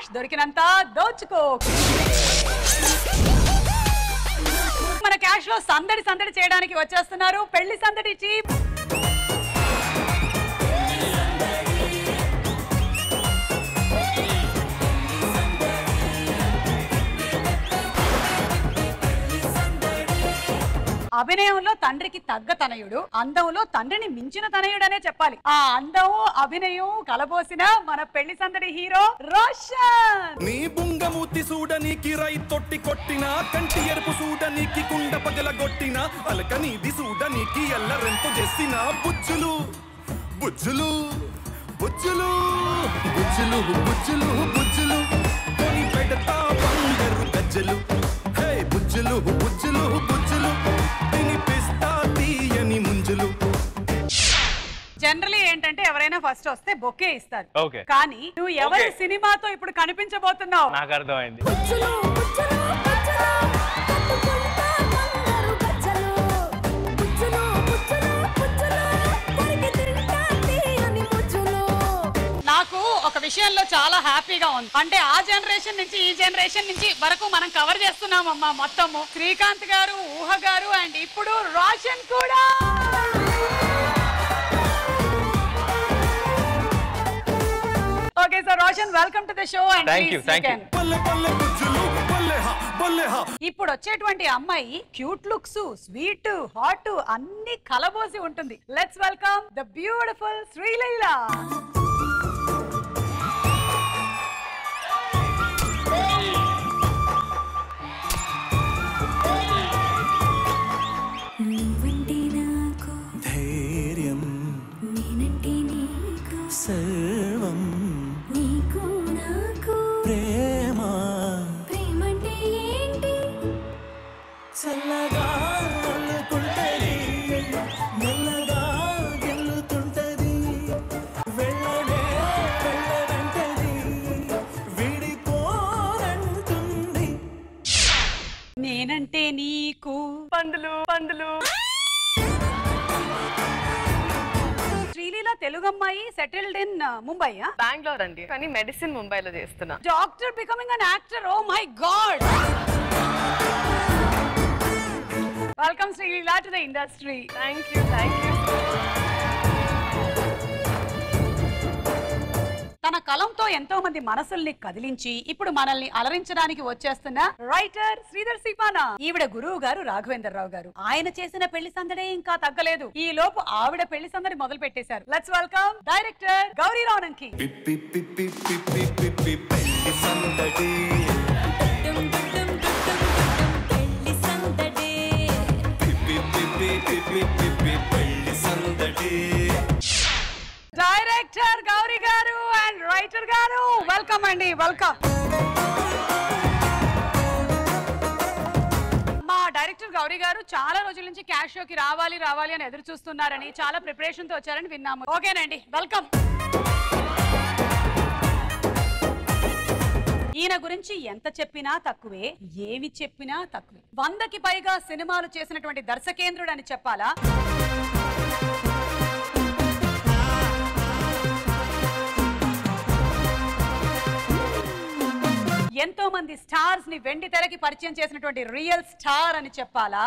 Cash దొరికినంత దోచుకో మన cash లో సందడి సందడి చేయడానికి వచ్చేస్తున్నారు పెళ్లి సందడి చీప్ అభినయంలో తండ్రికి తగ్గ తనయుడు అందంలో తండ్రిని మించిన తనయుడనే చెప్పాలి ఆ అందం అభినయం కలబోసిన మన పెళ్లి సందడి హీరో రోషన్ నీ బుంగమూతి సూడనీకి రై తొట్టి కొట్టిన కంటి ఎరుపు సూడనీకి కుండ పగల కొట్టిన అలక నీది సూడనీకి ఎల్లరెంత చేసిన బుజ్జులు బుజ్జులు బుజ్జులు బుజ్జులు బుజ్జులు బుజ్జులు కొని పెడతా బంగారు గజ్జలు హే బుజ్జులు బుజ్జులు బుజ్జులు తినిపిస్తా తీయని ముంజులు జనరలీ ఏంటంటే ఎవరైనా ఫస్ట్ వస్తే బొకే ఇస్తారు ఓకే కానీ నువ్వు ఎవరి Okay. సినిమాతో ఇప్పుడు కనిపించబోతున్నావు నాకు అర్థమైంది బుజ్జులు బుజ్జులు బుజ్జులు కట్టుకుంటా బంగారు గజ్జలు బుజ్జులు బుజ్జులు బుజ్జులు కొరికి తింటా తీయని ముజ్జులు నాకు ఒక విషయంలో చాలా హ్యాపీగా ఉంది అంటే ఆ జనరేషన్ నుంచి ఈ జనరేషన్ నుంచి వరకు మనం కవర్ చేస్తున్నామమ్మా మొత్తము శ్రీకాంత్ గారు ఊహ గారు అండ్ ఇప్పుడు రోషన్ కూడా okay sir Roshan welcome to the show and Thank you, thank you. పల్లె పల్లె బుజ్జులు బల్లె హా బల్లె హా ఇప్పుడు వచ్చేటువంటి అమ్మాయి క్యూట్ లుక్స్ స్వీట్ హాట్ అన్ని కలబోసి ఉంటుంది let's welcome the beautiful Sreeleela నువ్వంటే నాకు ధైర్యం నేనంటే నీకు సర్వం నీకు నాకు ప్రేమ ప్రేమంటే ఏంటి చల్లగా అల్లుకుంటది మెల్లగా గెల్లుతుంటది వెళ్ళనే వెళ్ళనంటది విడిపోనంటుంది నేనంటే నీకు పందులు పందులు శ్రీలీల తెలుగు అమ్మాయి సెటిల్డ్ ఇన్ ముంబై బెంగళూరు అండి కానీ మెడిసిన్ ముంబైలో చేస్తున్నా doctor becoming an actor oh my god welcome Sreeleela to the industry thank you thank you తన కలంతో ఎంతో మంది మనసుల్ని కదిలించి ఇప్పుడు మనల్ని అలరించడానికి వచ్చేస్తున్న రైటర్ శ్రీధర్ సిపానా ఈవిడ గురువు గారు రాఘవేంద్రరావు గారు ఆయన చేసిన పెళ్లి సందడే ఇంకా తగ్గలేదు ఈ లోపు ఆవిడ పెళ్లి సందడి మొదలు పెట్టేశారు let's welcome director Gowri Ronanki పిప్పి పిప్పి పిప్పి పిప్పి పెళ్లి సందడి డుమ్ డుమ్ డుమ్ డుమ్ పెళ్లి సందడే పిప్పి పిప్పి పిప్పి పిప్పి పెళ్లి సందడి director Gowri garu and writer గారు వెల్కమ్ అండి వెల్కమ్ మా డైరెక్టర్ గౌరీ గారు చాలా రోజుల నుంచి క్యాష్ షోకి రావాలి రావాలి అని ఎదురు చూస్తున్నారని చాలా ప్రిపరేషన్ తో వచ్చారని విన్నాము ఓకేనండి వెల్కమ్ ఈయన గురించి ఎంత చెప్పినా తక్కువే ఏమి చెప్పినా తక్కువే వందకి పైగా సినిమాలు చేసినటువంటి దర్శకేంద్రుడు అని చెప్పాలా ఎంతో మంది స్టార్స్ ని వెండి తెరకి పరిచయం చేసినటువంటి రియల్ స్టార్ అని చెప్పాలా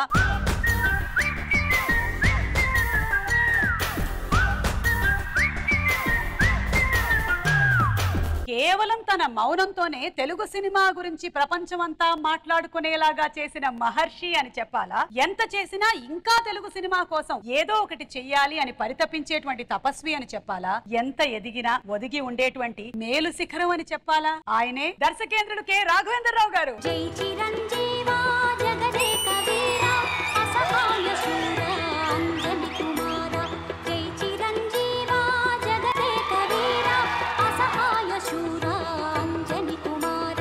కేవలం తన మౌనంతోనే తెలుగు సినిమా గురించి ప్రపంచమంతా మాట్లాడుకునేలాగా చేసిన మహర్షి అని చెప్పాలా ఎంత చేసినా ఇంకా తెలుగు సినిమా కోసం ఏదో ఒకటి చెయ్యాలి అని పరితపించేటువంటి తపస్వి అని చెప్పాలా ఎంత ఎదిగినా ఒదిగి ఉండేటువంటి మేలు శిఖరం అని చెప్పాలా ఆయనే దర్శకేంద్రుడు కె రాఘవేంద్రరావు గారు జై చిరంజీవా జగదేక వీరా అసహాయ శూర అంజని కుమార జై చిరంజీవా జగదేక వీరా అసహాయ శూర అంజని కుమార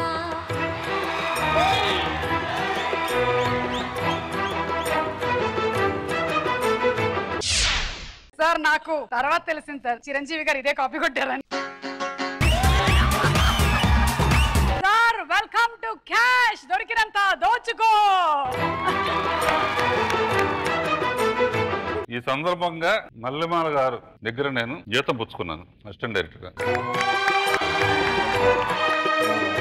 సార్ నాకు తర్వాత తెలిసింది సార్ చిరంజీవి గారు ఇదే కాపీ కొట్టారని సార్ వెల్కమ్ టు క్యాష్ దొరికినంత దోచుకో ఈ సందర్భంగా మల్లెమాల గారు దగ్గర నేను జీతం పుచ్చుకున్నాను అసిస్టెంట్ డైరెక్టర్గా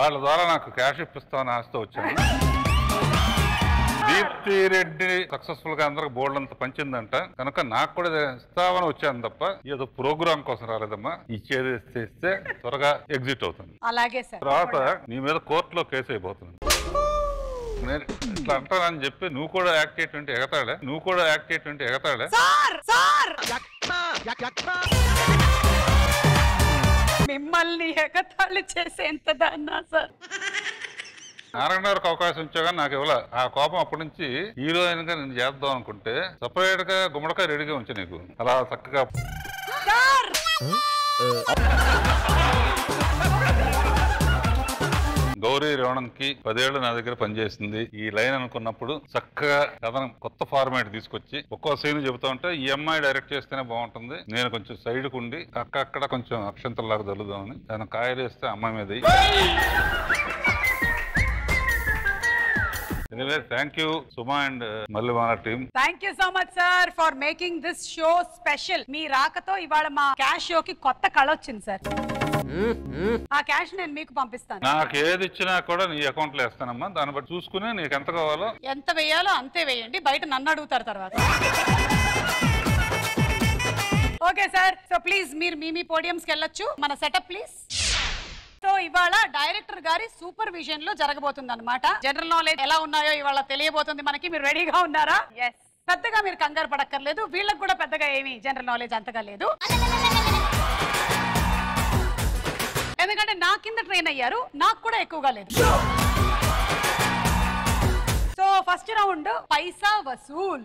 వాళ్ళ ద్వారా నాకు క్యాష్ ఇప్పిస్తామని ఆశతో వచ్చాను దీప్తి రెడ్డి సక్సెస్ఫుల్ గా అందరికి బోర్డు అంతా పంచిందంట కనుక నాకు కూడా ఇది ఇస్తామని వచ్చాను తప్ప ఏదో ప్రోగ్రామ్ కోసం రాలేదమ్మా ఇచ్చేది ఇస్తే ఇస్తే త్వరగా ఎగ్జిట్ అవుతుంది అలాగే సార్ తర్వాత నీ మీద కోర్టులో కేసు అయిపోతుంది నేను ఇట్లా అంటానని చెప్పి నువ్వు కూడా యాక్ట్ చేయటువంటి ఎగతాడే నువ్వు కూడా యాక్ట్ చేయటువంటి ఎగతాడే సార్ సార్ మిమ్మల్ని ఎగతాళి చేసేంత దాన్నా సార్ నారాయణ గారికి అవకాశం ఇచ్చా కానీ నాకు ఇవ్వలే ఆ కోపం అప్పటి నుంచి హీరోయిన్ గా నేను చేద్దాం అనుకుంటే సపరేట్ గా గుమ్మడికాయ రెడీగా ఉంచి నీకు అలా చక్కగా సార్ గౌరీ కి పదేళ్లు నా దగ్గర పనిచేసింది ఈ లైన్ అనుకున్నప్పుడు చక్కగా కథనం కొత్త ఫార్మాట్ తీసుకొచ్చి ఒక్కో సీన్ చెబుతా ఉంటే ఈ అమ్మాయి డైరెక్ట్ చేస్తేనే బాగుంటుంది నేను కొంచెం సైడ్ ఉండి అక్కడక్కడ కొంచెం అక్షంతలాగా జల్లుదామని దాన్ని కాయలు వేస్తే అమ్మాయి మీద anyway thank you Suma and మల్లివాన team thank you so much sir for making this show special మీ రాకతో ఇవాళ మా క్యాష్ షోకి కొత్త కళ వచ్చింది సార్ ఆ క్యాష్ నేను మీకు పంపిస్తాను నాకు ఏది ఇచ్చినా కూడా నీ అకౌంట్ లో వేస్తానమ్మా దాన్ని బట్టి చూసుకుని నీకు ఎంత కావాలో ఎంత వేయాలో అంతే వేయండి బయట నన్ను అడుగుతారు తర్వాత ఓకే సార్ సో ప్లీజ్ మీరు మీ మీ పోడియంస్కి వెళ్ళొచ్చు మన సెటప్ ప్లీజ్ సో ఇవాళ డైరెక్టర్ గారి సూపర్విజన్ లో జరగబోతుంది అనమాట జనరల్ నాలెడ్జ్ ఎలా ఉన్నాయో ఇవాళ తెలియబోతుంది మనకి మీరు రెడీగా ఉన్నారా ఎస్ పెద్దగా మీరు కంగారు పడక్కర్లేదు వీళ్ళకి కూడా పెద్దగా ఏమి జనరల్ నాలెడ్జ్ అంతగా లేదు ఎందుకంటే నా కింద ట్రైన్ అయ్యారు నాకు కూడా ఎక్కువగా లేదు so first round Paisa Vasool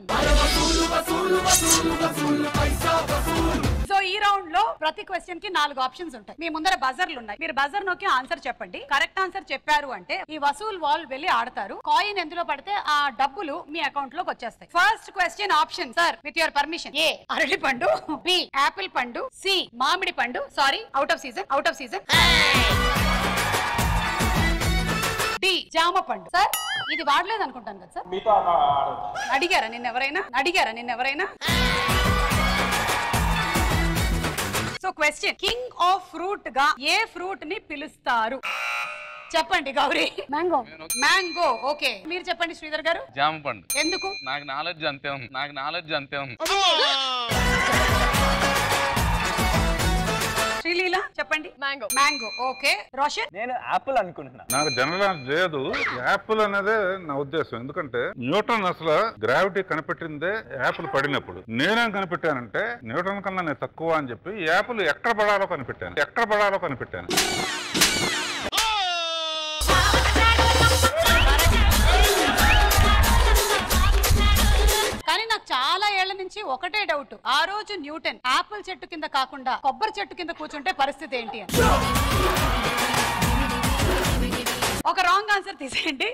so ఈ రౌండ్ లో ప్రతి క్వశ్చన్ కి నాలుగు ఆప్షన్స్ ఉంటాయి మీ ముందర బజర్లు ఉన్నాయి మీరు బజర్ నొక్కి ఆన్సర్ చెప్పండి కరెక్ట్ ఆన్సర్ చెప్పారు అంటే ఈ వసూల్ వాల్ వెళ్ళి ఆడతారు కాయిన్ ఎందులో పడితే ఆ డబ్బులు మీ అకౌంట్ లోకి వచ్చేస్తాయి first question option sir with your permission A అరటి పండు బి యాపిల్ పండు సి మామిడి పండు sorry out of season out of season D జామ పండు సార్ ఇది వాడలేదు అనుకుంటాను కదా సార్ అడిగారా నిన్న ఎవరైనా అడిగారా నిన్న ఎవరైనా so question king of fruit గా ఏ ఫ్రూట్ ని పిలుస్తారు చెప్పండి గౌరీ మ్యాంగో మ్యాంగో ఓకే మీరు చెప్పండి శ్రీధర్ గారు జామ పండు ఎందుకు నాకు నాలెడ్జ్ అంతే ఉంది నాకు నాలెడ్జ్ అంతే ఉంది శ్రీలీల చెప్పండి మ్యాంగో మ్యాంగో ఓకే రోషన్ నేను యాపిల్ అనుకుంటున్నా నాకు జనరల్ లేదు యాపిల్ అనేదే నా ఉద్దేశం ఎందుకంటే న్యూటన్ అసలు గ్రావిటీ కనిపెట్టిందే యాపిల్ పడినప్పుడు నేనేం కనిపెట్టానంటే న్యూటన్ కన్నా నేను తక్కువ అని చెప్పి యాపిల్ ఎక్కడ పడాలో కనిపెట్టాను ఎక్కడ పడాలో కనిపెట్టాను కానీ నాకు చాలా ఏళ్ల నుంచి ఒకటే డౌట్ ఆ రోజు న్యూటన్ ఆపిల్ చెట్టు కింద కాకుండా కొబ్బరి చెట్టు కింద కూర్చుంటే పరిస్థితి ఏంటి అని ఒక రాంగ్ ఆన్సర్ తీసేయండి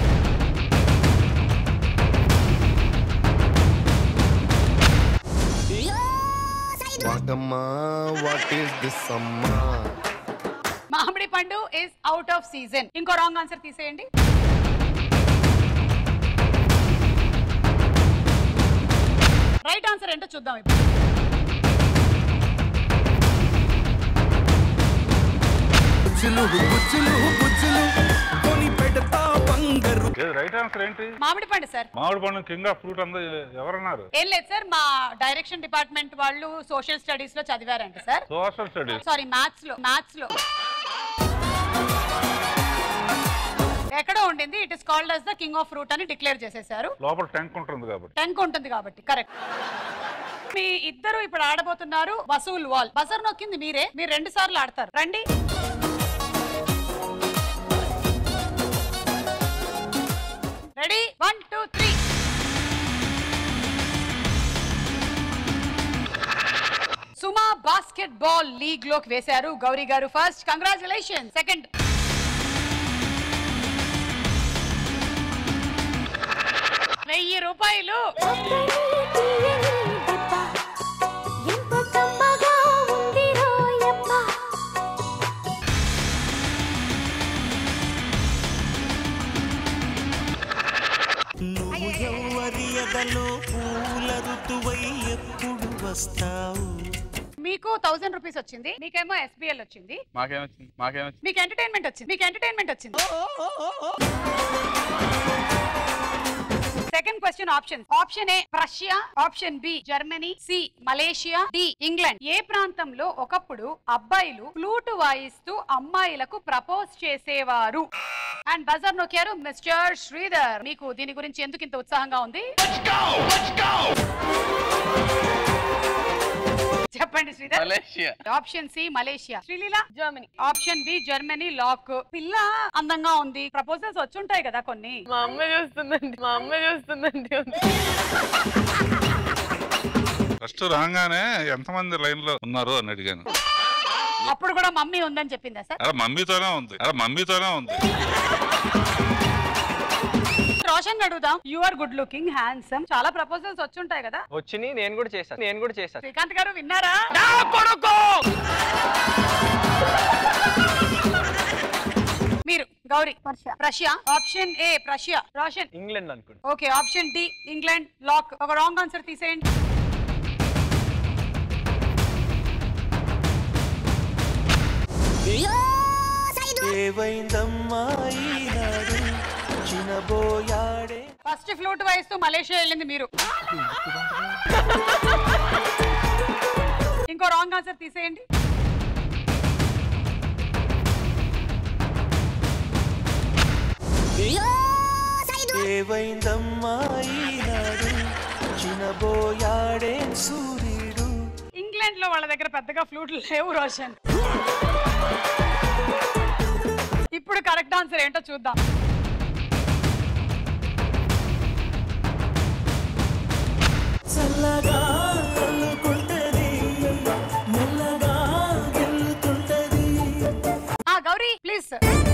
వాటమ్మా వాట్ ఈస్ దిస్ అమ్మా మామిడి పండు ఇస్ అవుట్ ఆఫ్ సీజన్ ఇంకో రాంగ్ ఆన్సర్ తీసేయండి రైట్ ఆన్సర్ ఏంటో చూద్దాం ఇప్పుడు బుజ్జులు బుజ్జులు బుజ్జులు కొని పెడతా బంగారు ఏది రైట్ ఆన్సర్ ఏంటి మామిడి పండు సార్ మామిడి పండు కింగ్ ఆఫ్ ఫ్రూట్ అంతా ఎవరన్నారు ఏం లేదు సార్ మా డైరెక్షన్ డిపార్ట్మెంట్ వాళ్ళు సోషల్ స్టడీస్ లో చదివారంట sir social studies sorry maths లో మ్యాథ్స్ లో ఎక్కడో ఉండింది it is called as the king of fruit అని డిక్లేర్ చేసేసారు లోపల ట్యాంక్ ఉంటుంది కాబట్టి టెన్క్ ఉంటుంది కాబట్టి కరెక్ట్ మీ ఇద్దరు ఇప్పుడు ఆడబోతున్నారు వసూల్ వాల్ బజర్ నొక్కింది మీరే మీరు రెండు సార్లు ఆడతారు రండి ready one two three Suma basketball league లోకి వేశారు గౌరీ గారు ఫస్ట్ కంగ్రాచులేషన్ సెకండ్ వెయ్యి రూపాయలు ఎంత కమ్మగా ఉంది రోయప్ప నువ్వు ఎవరి ఎదలో పూల ఋతువై ఎప్పుడు వస్తావు మీ మీకు థౌసండ్ రూపీస్ వచ్చింది మీకేమో ఎస్బిఎల్ వచ్చింది మాకేమొచ్చింది మాకేమొచ్చింది మీకు ఎంటర్టైన్మెంట్ వచ్చింది మీకు ఎంటర్టైన్మెంట్ వచ్చింది second question option option A Russia option B Germany C Malaysia D England ఏ ప్రాంతంలో ఒకప్పుడు అబ్బాయిలు ఫ్లూట్ వాయిస్తూ అమ్మాయిలకు ప్రపోజ్ చేసేవారు అండ్ బజార్ నొక్కారు మిస్టర్ శ్రీధర్ మీకు దీని గురించి ఎందుకు ఇంత ఉత్సాహంగా ఉంది చెప్పండి Sridhar Malaysia option C Malaysia Sreeleela Germany option B Germany lock పిల్ల అందంగా ఉంది ప్రపోజల్స్ వచ్చుంటాయి కదా కొన్ని మా అమ్మ చూస్తుందండి మా అమ్మ చూస్తుందండి ఫస్ట్ రాగానే ఎంతమంది లైన్ లో ఉన్నారు అని అడిగాను అప్పుడు కూడా మమ్మీ ఉందని చెప్పిందా సార్ అలా మమ్మీతోనే ఉంది అలా మమ్మీతోనే ఉంది రోషన్ అడుగుదాం you are good looking handsome చాలా ప్రపోజల్స్ వచ్చుంటాయి కదా వచ్చినాయి నేను కూడా చేశాను నేను కూడా చేశాను శ్రీకాంత్ గారు విన్నారా మీరు Gowri Russia option A Russia Roshan England అనుకుంటా okay option D England lock ఒక రాంగ్ ఆన్సర్ తీసేయండి ఏవైందమ్మా ఈనాడు చినబోయాడే ఫస్ట్ ఫ్లూట్ వాయిస్తూ మలేషియా వెళ్ళింది మీరు ఇంకో రాంగ్ ఆన్సర్ తీసేయండి ఏవైందమ్మా ఈనాడు చినబోయాడే సూర్యుడు ఇంగ్లాండ్ లో వాళ్ళ దగ్గర పెద్దగా ఫ్లూట్లు లేవు రోషన్ ఇప్పుడు కరెక్ట్ ఆన్సర్ ఏంటో చూద్దాం చల్లగా అల్లుకుంటది మెల్లగా గెల్లుతుంటది ఆ గౌరీ ప్లీజ్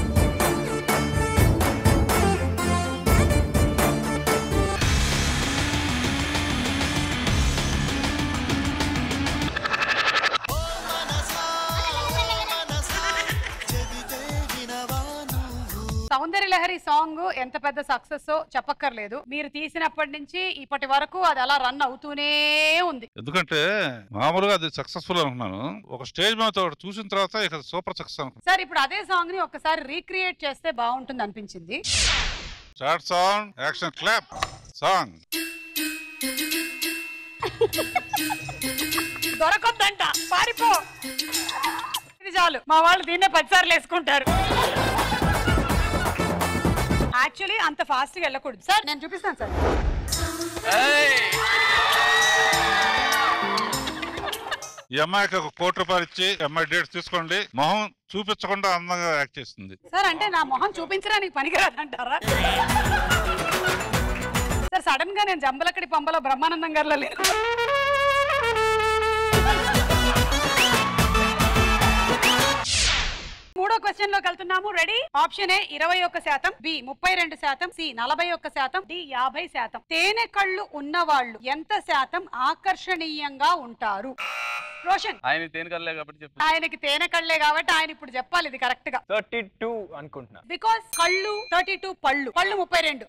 సౌందర్య లహరి సాంగ్ ఎంత పెద్ద సక్సెస్ చెప్పక్కర్లేదు మీరు తీసినప్పటి నుంచి ఇప్పటి వరకు అది అలా రన్ అవుతూనే ఉంది ఎందుకంటే మామూలుగా అది సక్సెస్ఫుల్ అనుకున్నాను ఒక స్టేజ్ మీద ఒకటి చూసిన తర్వాత ఇక సూపర్ సక్సెస్ అనుకున్నాను సార్ ఇప్పుడు అదే సాంగ్ ని ఒకసారి రీక్రియేట్ చేస్తే బాగుంటుంది అనిపించింది start song action clap song దొరకొద్దంట పారిపో ఇది చాలు మా వాళ్ళు దీన్నే పదిసార్లు వేసుకుంటారు యాక్చువల్లీ అంత ఫాస్ట్ గా వెళ్ళకూడదు సార్ నేను చూపిస్తాను సార్ ఈ అమ్మాయికి ఒక కోటి రూపాయలు ఇచ్చి ఈ అమ్మాయి డేట్స్ తీసుకోండి మొహం చూపించకుండా అందంగా యాక్ట్ చేస్తుంది సార్ అంటే నా మొహం చూపించడానికి పనికిరాదంటారా సార్ సడన్ గా నేను జంబలక్కడి పంబలో బ్రహ్మానందం గారిలో లేను మూడో క్వశ్చన్ లోకి వెళ్తున్నాము రెడీ ఆప్షన్ ఏ ఇరవై ఒక్క శాతం బి ముప్పై రెండు శాతం సి నలభై ఒక్క శాతం డి యాభై శాతం తేనె కళ్ళు ఉన్నవాళ్ళు ఎంత శాతం ఆకర్షణీయంగా ఉంటారు రోషన్ ఆయన తేనెకల్లే కాబట్టి చెప్పు ఆయనకి తేనె కళ్ళే కాబట్టి ఆయన ఇప్పుడు చెప్పాలి ఇది కరెక్ట్ గా థర్టీ టూ అనుకుంటున్నా బికాస్ కళ్ళు థర్టీ టూ పళ్ళు పళ్ళు ముప్పై రెండు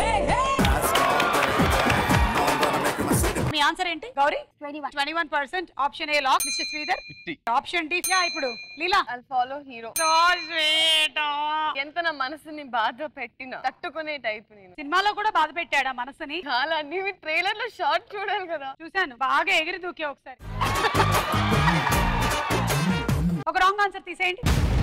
మీ ఆన్సర్ ఏంటి Gowri twenty one percent option A lock mister Sridhar fifty option D ఇప్పుడు Leela I follow hero So sweet. ఎంత నా మనసుని బాధ పెట్టినా తట్టుకునే టైప్ నేను సినిమాలో కూడా బాధ పెట్టాడా మనసుని చాలా నీవి ట్రైలర్ లో షార్ట్ చూడాలి కదా చూశాను బాగా ఎగిరి దూకే ఒకసారి ఒక రాంగ్ ఆన్సర్ తీసేయండి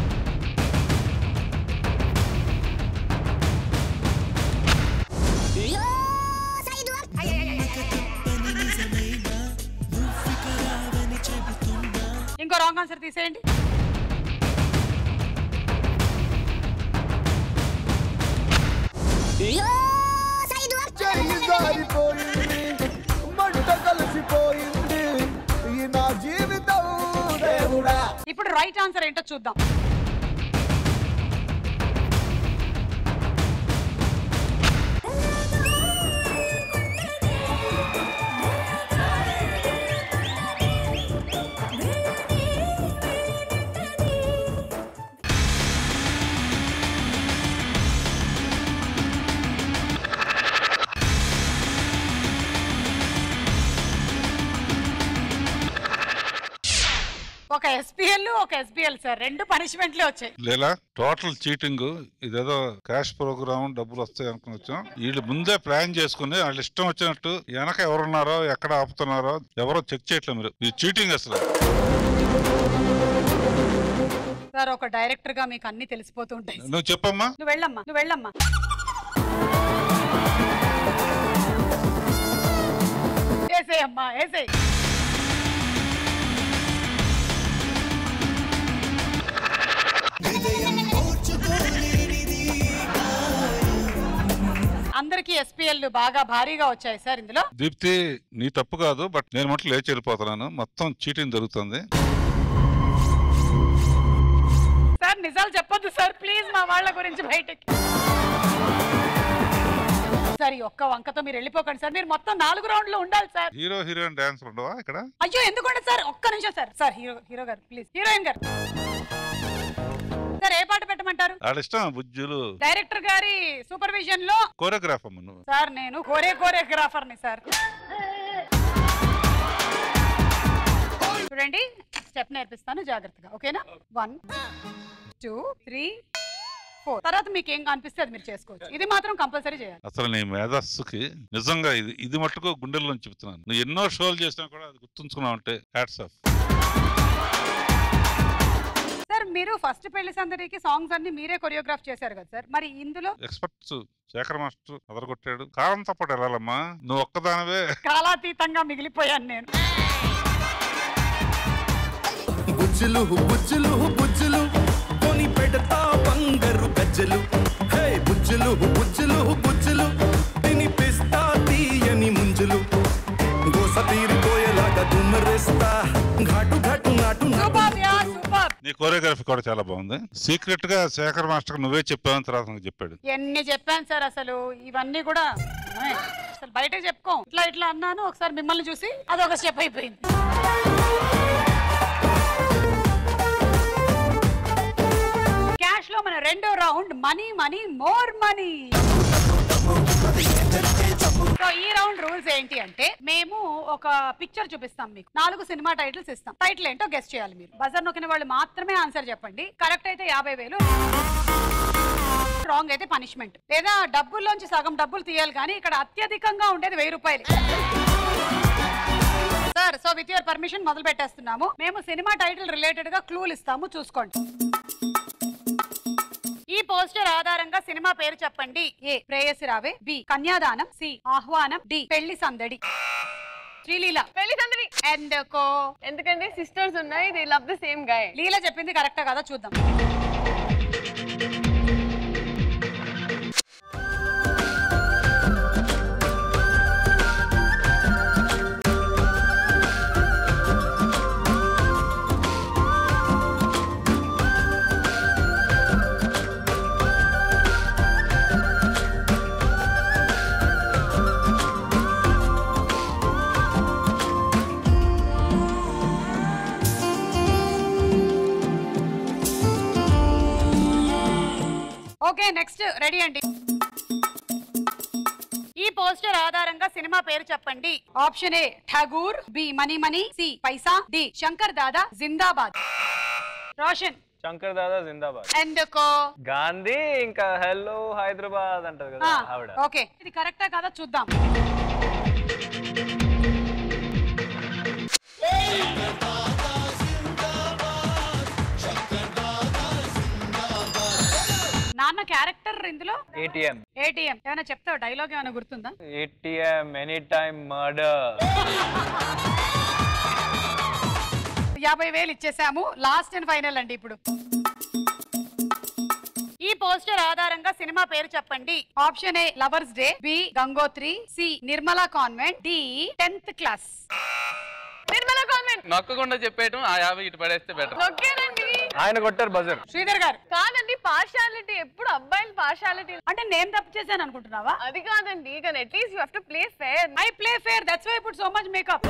ఇంకో రాంగ్ ఆన్సర్ తీసేయండి చెయ్యి జారిపోయింది మంట కలిసిపోయింది ఈ నా జీవితం దేవుడా ఇప్పుడు రైట్ ఆన్సర్ ఏంటో చూద్దాం ఎస్పీఎల్ ఒక ఎస్బిఎల్ సార్ రెండు పనిష్మెంట్లే వచ్చాయి లేలా టోటల్ చీటింగ్ ఇదేదో క్యాష్ ప్రోగ్రామ్ డబ్బులు వస్తాయి అనుకుని వచ్చాం వీళ్ళు ముందే ప్లాన్ చేసుకుని వాళ్ళు ఇష్టం వచ్చినట్టు వెనక ఎవరున్నారో ఎక్కడ ఆపుతున్నారో ఎవరో చెక్ చేయట్లేదు మీరు ఇది చీటింగ్ అసలు సార్ ఒక డైరెక్టర్ గా మీకు అన్ని తెలిసిపోతూ ఉంటాయి నువ్వు చెప్పమ్మా నువ్వు వెళ్ళమ్మా నువ్వు వెళ్ళమ్మా ఏసేయమ్మా ఏసేయ్ అందరికి ఎస్పీఎల్ బాగా భారీగా వచ్చాయి సార్ ఇందులో దీప్తి నీ తప్పు కాదు బట్ నేను మట్లు లేచి వెళ్ళిపోతున్నాను మొత్తం చీటింగ్ జరుగుతుంది సార్ నిజాలు చెప్పొద్దు సార్ ప్లీజ్ మా వాళ్ళ గురించి బయటకి సార్ ఈ ఒక్క వంకతో మీరు వెళ్ళిపోకండి సార్ మీరు మొత్తం నాలుగు రౌండ్లు ఉండాలి సార్ హీరో హీరోయిన్ డాన్స్ ఉండవా ఇక్కడ అయ్యో ఎందుకు ఉండదు సార్ ఒక్క నిమిషం సార్ సార్ హీరో హీరో గారు ప్లీజ్ హీరోయిన్ గారు సార్ ఏ పాట పెట్టమంటారు వాళ్ళ ఇష్టం బుజ్జులు డైరెక్టర్ గారి సూపర్విజన్ లో కోరియోగ్రాఫ్ అమ్మ నువ్వు సార్ నేను కోరే కోరియోగ్రాఫర్ ని సార్ చూడండి స్టెప్ నేర్పిస్తాను జాగ్రత్తగా ఓకేనా వన్ టూ త్రీ ఫోర్ తర్వాత మీకు ఏం అనిపిస్తే అది మీరు చేసుకోవచ్చు ఇది మాత్రం కంపల్సరీ చేయాలి అసలు నీ మేధస్సుకి నిజంగా ఇది ఇది మట్టుకు గుండెల్లో చెప్తున్నాను నువ్వు ఎన్నో షోలు చేసినా కూడా అది గుర్తుంచుకున్నావు అంటే హ్యాట్స్ ఆఫ్ సార్ మీరు ఫస్ట్ పెళ్లి సందడికి సాంగ్స్ అన్ని మీరే కొరియోగ్రాఫ్ చేశారు కదా సార్ మరి ఇందులో ఎక్స్పర్ట్స్ శేఖర్ మాస్టర్ అదరగొట్టాడు కాలం తప్పటి వెళ్ళాలమ్మా నువ్వు ఒక్కదానివే కాలాతీతంగా మిగిలిపోయాను నేను బుజ్జులు బుజ్జులు బుజ్జులు కొని పెడతా బంగారు గజ్జలు హే బుజ్జులు బుజ్జులు బుజ్జులు తినిపిస్తా తీయని ముంజులు గోస తీరిపోయేలాగా దుమ్మరేస్తా ఘాటు ఘాటు నాటు సూపర్ యా సూపర్ నీ కోరియోగ్రఫీ కూడా చాలా బాగుంది సీక్రెట్ గా శేఖర్ మాస్టర్ నువ్వే చెప్పావని తర్వాత నాకు చెప్పాడు ఎన్ని చెప్పాను సార్ అసలు ఇవన్నీ కూడా ఏయ్, అసలు బయట చెప్పుకో ఇట్లా ఇట్లా అన్నాను ఒకసారి మిమ్మల్ని చూసి అదొక స్టెప్ అయిపోయింది క్యాష్ లో మన రెండో round money money more money so ఈ రౌండ్ రూల్స్ ఏంటి అంటే మేము ఒక పిక్చర్ చూపిస్తాం మీకు నాలుగు సినిమా టైటిల్స్ ఇస్తాం టైటిల్ ఏంటో గెస్ట్ చేయాలి మీరు బజర్ నొక్కిన వాళ్ళు మాత్రమే ఆన్సర్ చెప్పండి కరెక్ట్ అయితే యాభై వేలు రాంగ్ అయితే పనిష్మెంట్ లేదా డబ్బుల్లోంచి సగం డబ్బులు తీయాలి కానీ ఇక్కడ అత్యధికంగా ఉండేది వెయ్యి రూపాయలు sir so with your permission మొదలు పెట్టేస్తున్నాము మేము సినిమా టైటిల్ రిలేటెడ్ గా క్లూలు ఇస్తాము చూసుకోండి ఈ పోస్టర్ ఆధారంగా సినిమా పేరు చెప్పండి ఏ ప్రేయసి రావే బి కన్యాదానం సి ఆహ్వానం డి పెళ్లి సందడి శ్రీలీల పెళ్లి సందడి ఎందుకో ఎందుకంటే సిస్టర్స్ ఉన్నాయి they love the same guy Leela చెప్పింది కరెక్టా కదా చూద్దాం ఓకే నెక్స్ట్ రెడీ అండి ఈ పోస్టర్ ఆధారంగా సినిమా పేరు చెప్పండి option A Tagore B money money C Paisa D Shankar Dada Zindabad Roshan Shankar Dada Zindabad ఎందుకో గాంధీ ఇంకా హెల్లో హైదరాబాద్ అంటారు కదా ఆవిడ ఓకే ఇది కరెక్టా కదా చూద్దాం నాన్న క్యారెక్టర్ ఇందులో ఏటీఎం ఏటీఎం ఏమైనా చెప్తావు డైలాగ్ ఏమైనా గుర్తుందా ఏటీఎం ఎనీ టైమ్ మర్డర్ యాభై వేలు ఇచ్చేసాము లాస్ట్ అండ్ ఫైనల్ అండి ఇప్పుడు ఈ పోస్టర్ ఆధారంగా సినిమా పేరు చెప్పండి option A lovers day B Gangotri C Nirmala convent D tenth class Nirmala convent నొక్కకుండా చెప్పేయటం ఆ యాభై ఇటు పడేస్తే బెటర్ నొక్కేనండి ఆయన కొట్టారు బజర్ శ్రీధర్ గారు కాదండి పార్షాలిటీ ఎప్పుడు అబ్బాయిలు పార్షాలిటీ అంటే నేను తప్పు చేశాను అనుకుంటున్నావా అది కాదండి కానీ at least you have to play fair I play fair that's why ఇప్పుడు సో మచ్ మేకప్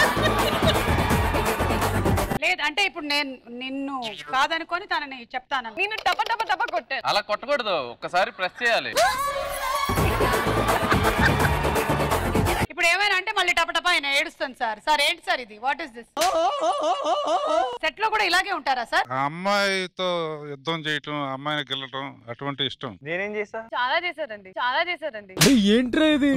లేదు అంటే ఇప్పుడు నేను నిన్ను కాదనుకొని తనని చెప్తాను నేను టప టప టప కొట్టాను అలా కొట్టకూడదు ఒక్కసారి ప్రెస్ చేయాలి ఇప్పుడు ఏమైనా అంటే మళ్ళీ టపటపా అమ్మాయిని ఏడుస్తుంది సార్ సార్ ఏంటి సార్ ఇది వాట్ ఇస్ దిస్ సెట్ లో కూడా ఇలాగే ఉంటారా సార్ ఆ అమ్మాయితో యుద్ధం చేయటం అమ్మాయిని గెలటం అటువంటి ఇష్టం నేనేం చేసా చాలా చేశారండి చాలా చేశారండి ఏంట్రా ఇది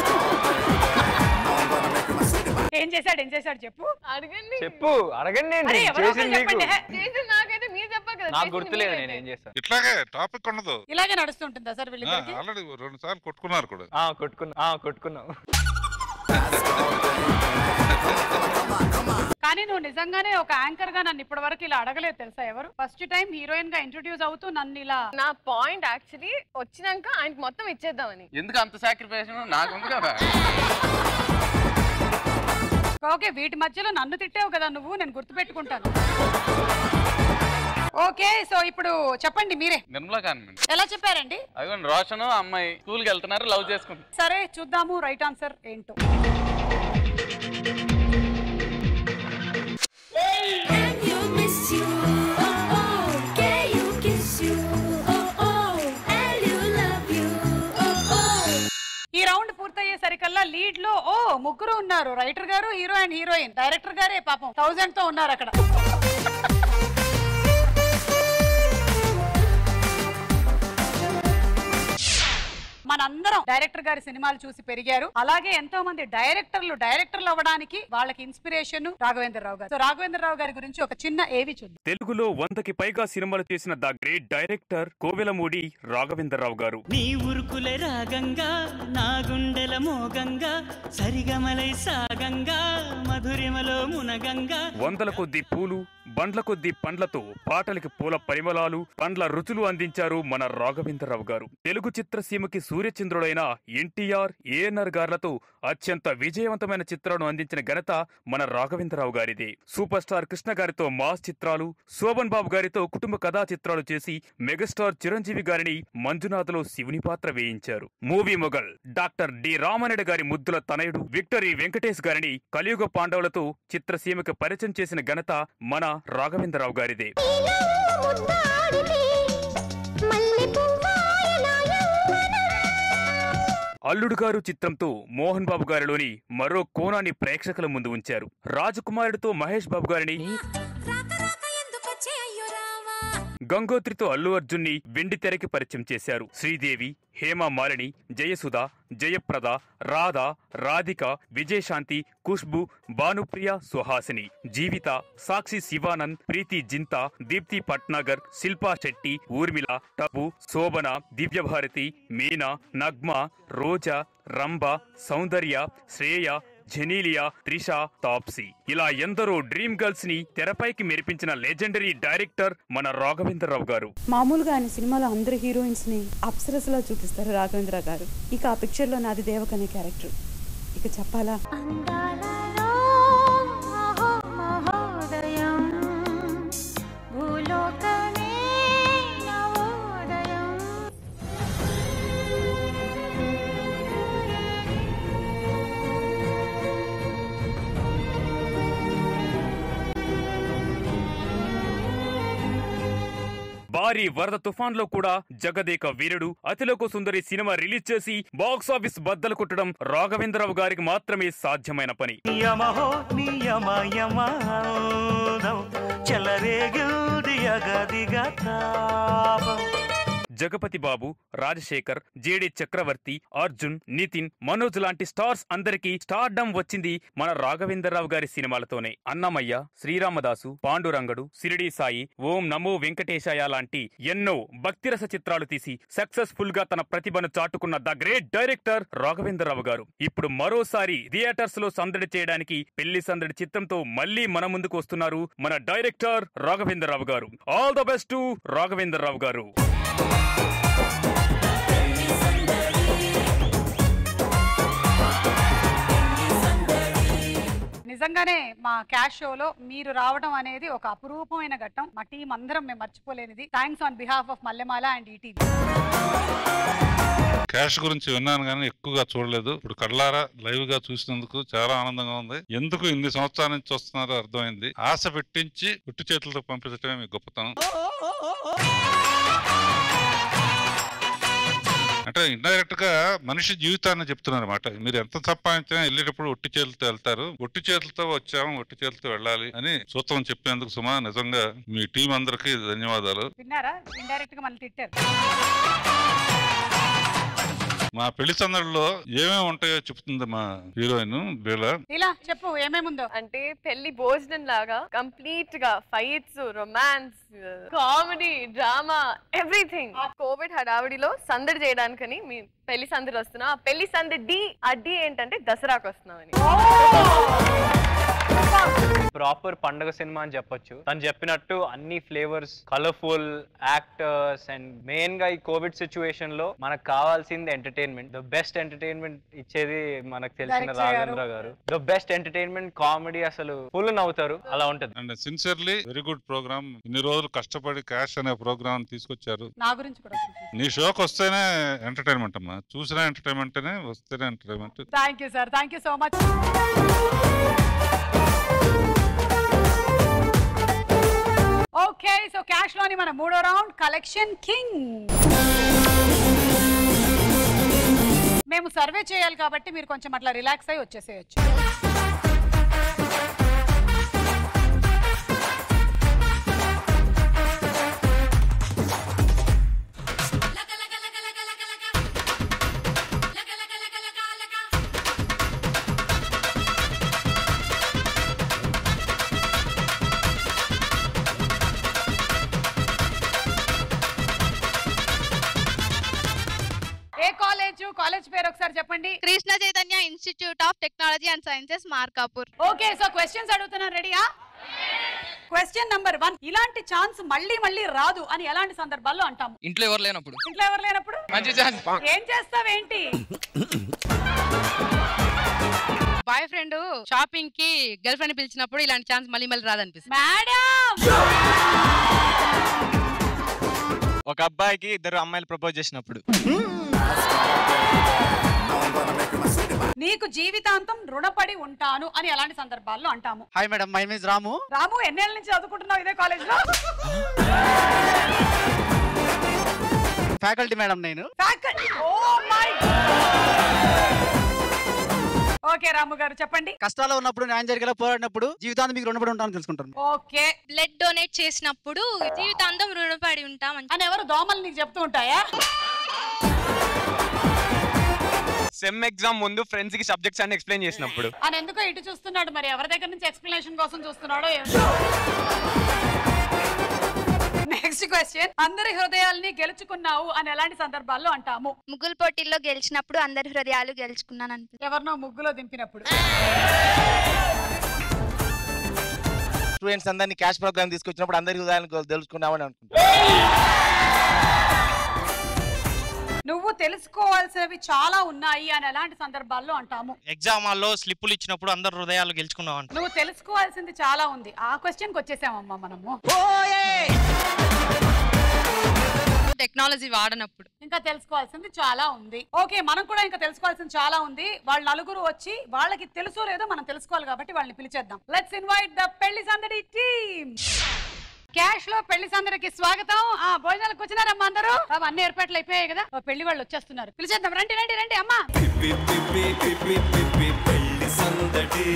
ఏం చేశాడు ఏం చేశాడు చెప్పు అడగండి చెప్పు అడగండి అరే ఏంటి ఎవరో ఒకరు చేసింది నీకు చెప్పండి హే. చేసింది నాకైతే మీరు చెప్పాలి కదా నాకు చేసింది గుర్తులేదు మీరైతే. నేనేం చేస్తాను ఇట్లాగే టాపిక్ ఉండదు ఇలాగే నడుస్తుంటుందా సార్ వీళ్ళిద్దరికి ఆల్రెడీ రెండు సార్లు కొట్టుకున్నారు కూడా ఆ కొట్టుకున్నా ఆ కొట్టుకున్నాం కానీ నువ్వు నిజంగానే ఒక యాంకర్ గా నన్ను ఇప్పటి వరకు ఇలా అడగలేదు తెలుసా ఎవరు ఫస్ట్ టైం హీరోయిన్ గా ఇంట్రొడ్యూస్ అవుతూ నన్ను ఇలా నా పాయింట్ యాక్చువల్లీ వచ్చినాక ఆయనకి మొత్తం ఇచ్చేద్దామని ఎందుకు అంత సాక్రిఫైస్ నాకుంది కదా ఓకే వీటి మధ్యలో నన్ను తిట్టావు కదా నువ్వు నేను గుర్తుపెట్టుకుంటాను ఓకే సో ఇప్పుడు చెప్పండి మీరే నిర్మలా కాన్వెంట్ ఎలా చెప్పారండి అదిగోండి రోషన్ అమ్మాయి స్కూల్కి వెళ్తున్నారు లవ్ చేసుకుంటారు సరే చూద్దాము రైట్ ఆన్సర్ ఏంటో Can you miss you? Oh oh, can you kiss you? Oh oh, and you love you? Oh oh. ఈ రౌండ్ పూర్తయ్యేసరికల్లా లీడ్ లో ఓ ముగ్గురు ఉన్నారు రైటర్ గారు హీరో అండ్ హీరోయిన్ డైరెక్టర్ గారే పాపం థౌజండ్ తో ఉన్నారు అక్కడ మనందరం డైరెక్టర్ గారి సినిమాలు చూసి పెరిగారు అలాగే ఎంతో మంది డైరెక్టర్లు డైరెక్టర్లు అవ్వడానికి వాళ్ళకి ఇన్స్పిరేషన్ రాఘవేంద్రరావు గారు సో రాఘవేంద్రరావు గారి గురించి ఒక చిన్న ఏవి చూద్దాం తెలుగులో వందకి పైగా సినిమాలు చేసిన the great director Kovelamudi Raghavendra Rao garu నీ ఉరుకులే రాగంగా నా గుండెల మోగంగా సరిగమలై సాగంగా మధురిమలో మునగంగా వందల కొద్ది పూలు బండ్ల కొద్ది పండ్లతో పాటలకి పూల పరిమళాలు పండ్ల రుచులు అందించారు మన రాఘవేంద్రరావు గారు తెలుగు చిత్రసీమకి సూర్యచంద్రుడైన ఎన్టీఆర్ ఏఎన్ఆర్ గార్లతో అత్యంత విజయవంతమైన చిత్రాలను అందించిన ఘనత మన రాఘవేంద్రరావు గారిదే సూపర్ స్టార్ కృష్ణ గారితో మాస్ చిత్రాలు శోభన్ బాబు గారితో కుటుంబ కథా చిత్రాలు చేసి మెగాస్టార్ చిరంజీవి గారిని మంజునాథ్లో శివుని పాత్ర వేయించారు movie mogul doctor D Rama Reddy గారి ముద్దుల తనయుడు విక్టరీ వెంకటేష్ గారిని కలియుగ పాండవులతో చిత్రసీమకు పరిచయం చేసిన ఘనత మన రాఘవేంద్రరావు గారిదే అల్లుడు గారు చిత్రంతో మోహన్ బాబు గారిలోని మరో కోణాన్ని ప్రేక్షకుల ముందు ఉంచారు రాజకుమారుడితో మహేష్ బాబు గారిని గంగోత్రితో అల్లు అర్జున్ని వెండి తెరకి పరిచయం చేశారు శ్రీదేవి హేమ మాలిని జయసుధ జయప్రద రాధ రాధిక విజయశాంతి ఖుష్బు భానుప్రియ సుహాసిని జీవిత సాక్షి శివానంద్ ప్రీతి జింతా దీప్తి పట్నాగర్ శిల్పా శెట్టి ఊర్మిళ టబు శోభన దివ్యభారతి మీనా నగ్మ రోజా రంభ సౌందర్య శ్రేయ జెనీలియా త్రిష తాప్సీ ఇలా ఎందరో డ్రీమ్ గర్ల్స్ ని తెరపైకి మెరిపించిన లెజెండరీ డైరెక్టర్ మన రాఘవేంద్రరావు గారు మామూలుగా ఆయన సినిమాలో అందరు హీరోయిన్స్ ని అప్సరసలా చూపిస్తారు రాఘవేంద్ర గారు ఇక ఆ పిక్చర్ లో నాది దేవక్ అనే క్యారెక్టర్ ఇక చెప్పాలా మహోదయం భూలోకమే నవోదయం భారీ వరద తుఫాన్ లో కూడా జగదేక వీరుడు అతిలోక సుందరి సినిమా రిలీజ్ చేసి బాక్స్ ఆఫీస్ బద్దలు కొట్టడం రాఘవేంద్రరావు గారికి మాత్రమే సాధ్యమైన పని యమహో నియమ యమాదం చెలరేగిల్ది అగదిగా తాపం జగపతి బాబు రాజశేఖర్ జేడి చక్రవర్తి అర్జున్ నితిన్ మనోజ్ లాంటి స్టార్స్ అందరికీ స్టార్డమ్ వచ్చింది మన రాఘవేంద్రరావు గారి సినిమాలతోనే అన్నమయ్య శ్రీరామదాసు పాండురంగడు సిరిడి సాయి ఓం నమో వెంకటేశాయ లాంటి ఎన్నో భక్తిరస చిత్రాలు తీసి సక్సెస్ఫుల్ గా తన ప్రతిభను చాటుకున్న the great director Raghavendra Rao garu ఇప్పుడు మరోసారి థియేటర్స్ లో సందడి చేయడానికి పెళ్లి సందడి చిత్రంతో మళ్ళీ మన ముందుకు వస్తున్నారు మన డైరెక్టర్ రాఘవేంద్రరావు గారు all the best to Raghavendra Rao గారు నిజంగానే మా క్యాష్ షోలో మీరు రావడం అనేది ఒక అపురూపమైన ఘట్టం మా టీం అందరం మేము మర్చిపోలేనిది thanks on behalf of Mallemala and ETV cash గురించి విన్నాను కానీ ఎక్కువగా చూడలేదు ఇప్పుడు కళ్ళారా లైవ్ గా చూసినందుకు చాలా ఆనందంగా ఉంది ఎందుకు ఇన్ని సంవత్సరాల నుంచి వస్తున్నారో అర్థమైంది ఆశ పెట్టించి ఉట్టి చేతులతో పంపించడమే మీ గొప్పతనం అంటే ఇండైరెక్ట్ గా మనిషి జీవితాన్ని చెప్తున్నారు అనమాట మీరు ఎంత సంపాదించినా వెళ్ళేటప్పుడు ఒట్టి చేతులతో వెళ్తారు ఒట్టి చేతులతో వచ్చాము ఒట్టి చేతులతో వెళ్ళాలి అని సూత్రం చెప్పేందుకు సుమా నిజంగా మీ టీం అందరికీ ధన్యవాదాలు విన్నారా ఇండైరెక్ట్ గా మళ్ళీ తిట్టారు మా పెళ్లి సందడిలో ఏమేమి ఉంటాయో చెప్తుంది మా హీరోయిన్ బేలా ఇలా చెప్పు ఏమేముందో అంటే పెళ్లి భోజనం లాగా కంప్లీట్ గా fights romance comedy drama everything covid హడావిడిలో సందడి చేయడానికని మీ పెళ్లి సందడి వస్తున్నాం ఆ పెళ్లి సందడి ఆ డి ఏంటంటే దసరాకు వస్తున్నామని ప్రాపర్ పండగ సినిమా అని చెప్పొచ్చు తను చెప్పినట్టు అన్ని flavours colourful actors and main గా ఈ కోవిడ్ సిచ్యువేషన్ లో మనకు కావాల్సింది ఎంటర్టైన్మెంట్ ద బెస్ట్ ఎంటర్టైన్మెంట్ ఇచ్చేది మనకు తెలిసిన Direct చేయారు. రాఘవేంద్ర గారు ద బెస్ట్ ఎంటర్టైన్మెంట్ కామెడీ అసలు ఫుల్ నవ్వుతారు అలా ఉంటది and sincerely very good programme ఇన్ని రోజులు కష్టపడి క్యాష్ అనే ప్రోగ్రామ్ తీసుకొచ్చారు నా గురించి కూడా నీ షోకి వస్తేనే ఎంటర్టైన్మెంట్ అమ్మా చూసిన ఎంటర్టైన్మెంట్ వస్తేనే entertainment thank you sir thank you so much okay so cash లోని మన మూడో రౌండ్ కలెక్షన్ కింగ్ మేము సర్వే చేయాలి కాబట్టి మీరు కొంచెం అట్లా రిలాక్స్ అయ్యి వచ్చేసేయచ్చు ఏ కాలేజ్ కాలేజ్ పేరు ఒకసారి చెప్పండి Krishna Chaitanya institute of technology and sciences Markapur okay so questions అడుగుతున్నాను రెడీయా క్వశ్చన్ నంబర్ వన్ ఇలాంటి ఛాన్స్ మళ్ళీ మళ్ళీ రాదు అని ఎలాంటి సందర్భాల్లో అంటాము ఇంట్లో ఎవరు లేనప్పుడు ఇంట్లో ఎవరు లేనప్పుడు మంచి ఛాన్స్ ఏం చేస్తావేంటి బాయ్ ఫ్రెండ్ షాపింగ్ కి గర్ల్ ఫ్రెండ్ పిలిచినప్పుడు ఇలాంటి ఛాన్స్ మళ్ళీ మళ్ళీ రాదనిపిస్తుంది మేడం ఒక అబ్బాయికి ఇద్దరు అమ్మాయిలు ప్రపోజ్ చేసినప్పుడు నీకు జీవితాంతం రుణపడి ఉంటాను అని ఎలాంటి సందర్భాల్లో అంటాము hi madam my means Ramu Ramu ఎన్నేళ్ళ నుంచి చదువుకుంటున్నావు ఇదే కాలేజ్ లో ఫ్యాకల్టీ మేడం నేను ఓకే రాము గారు చెప్పండి కష్టాల్లో ఉన్నప్పుడు న్యాయం జరిగేలా పోరాడినప్పుడు జీవితాంతం మీకు రుణపడి ఉంటాను తెలుసుకుంటాను ఓకే బ్లడ్ డొనేట్ చేసినప్పుడు జీవితాంతం రుణపడి ఉంటాం అని ఎవరు దోమలు నీకు చెప్తూ ఉంటాయా సెమ్ ఎగ్జామ్ ముందు ఫ్రెండ్స్ కి సబ్జెక్ట్స్ అన్ని ఎక్స్ప్లెయిన్ చేసినప్పుడు అని ఎందుకో ఇటు చూస్తున్నాడు మరి ఎవరి దగ్గర నుంచి ఎక్స్ప్లెనేషన్ కోసం చూస్తున్నాడో నెక్స్ట్ క్వశ్చన్ అందరి హృదయాల్ని గెలుచుకున్నావు అని ఎలాంటి సందర్భాల్లో అంటాము ముగ్గులు పోటీల్లో గెలిచినప్పుడు అందరి హృదయాలు గెలుచుకున్నాను అనిపి ఎవరినో ముగ్గులో దింపినప్పుడు స్టూడెంట్స్ అందరినీ క్యాష్ ప్రోగ్రామ్ తీసుకొచ్చినప్పుడు అందరి హృదయాలను తెలుసుకున్నామని అనుకుంటా నువ్వు తెలుసుకోవాల్సినవి చాలా ఉన్నాయి అని ఎలాంటి సందర్భాల్లో అంటాము ఎగ్జామ్ హాల్లో స్లిప్పులు ఇచ్చినప్పుడు అందరు హృదయాలు గెలుచుకున్నాం అంట నువ్వు తెలుసుకోవాల్సింది చాలా ఉంది ఆ క్వశ్చన్ కి వచ్చేసామమ్మా మనము టెక్నాలజీ వాడనప్పుడు ఇంకా తెలుసుకోవాల్సింది చాలా ఉంది ఓకే మనం కూడా ఇంకా తెలుసుకోవాల్సింది చాలా ఉంది వాళ్ళ నలుగురు వచ్చి వాళ్ళకి తెలుసో లేదో మనం తెలుసుకోవాలి కాబట్టి వాళ్ళని పిలిచేద్దాం లెట్స్ ఇన్వైట్ ద పెళ్లి సందడి టీమ్ క్యాష్ లో పెళ్లి సందడికి స్వాగతం ఆ భోజనాలకు వచ్చినారమ్మా అందరూ బాబు అన్ని ఏర్పాట్లు అయిపోయాయి కదా ఓ పెళ్లి వాళ్ళు వచ్చేస్తున్నారు పిలిచేద్దాం రండి రండి రండి అమ్మా పెళ్లి సందడి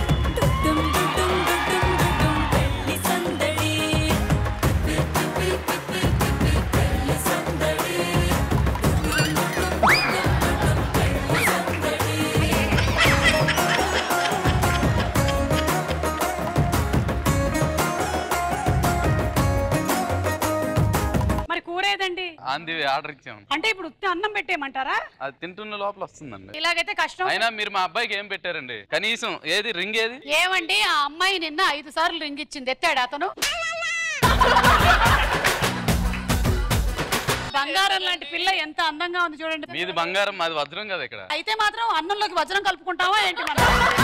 మరి కూర ఏదండి అంది ఆర్డర్ ఇచ్చాము అంటే ఇప్పుడు ఉత్తి అన్నం పెట్టేయమంటారా అది తింటున్న లోపల వస్తుందండి ఇలాగైతే కష్టం అయినా మీరు మా అబ్బాయికి ఏం పెట్టారండి కనీసం ఏది రింగ్ ఏది ఏమండి ఆ అమ్మాయి నిన్న ఐదు సార్లు రింగ్ ఇచ్చింది ఎత్తాడు అతను బంగారం లాంటి పిల్ల ఎంత అందంగా ఉంది చూడండి మీది బంగారం మాది వజ్రం కదా ఇక్కడ అయితే మాత్రం అన్నంలోకి వజ్రం కలుపుకుంటావా ఏంటి మనం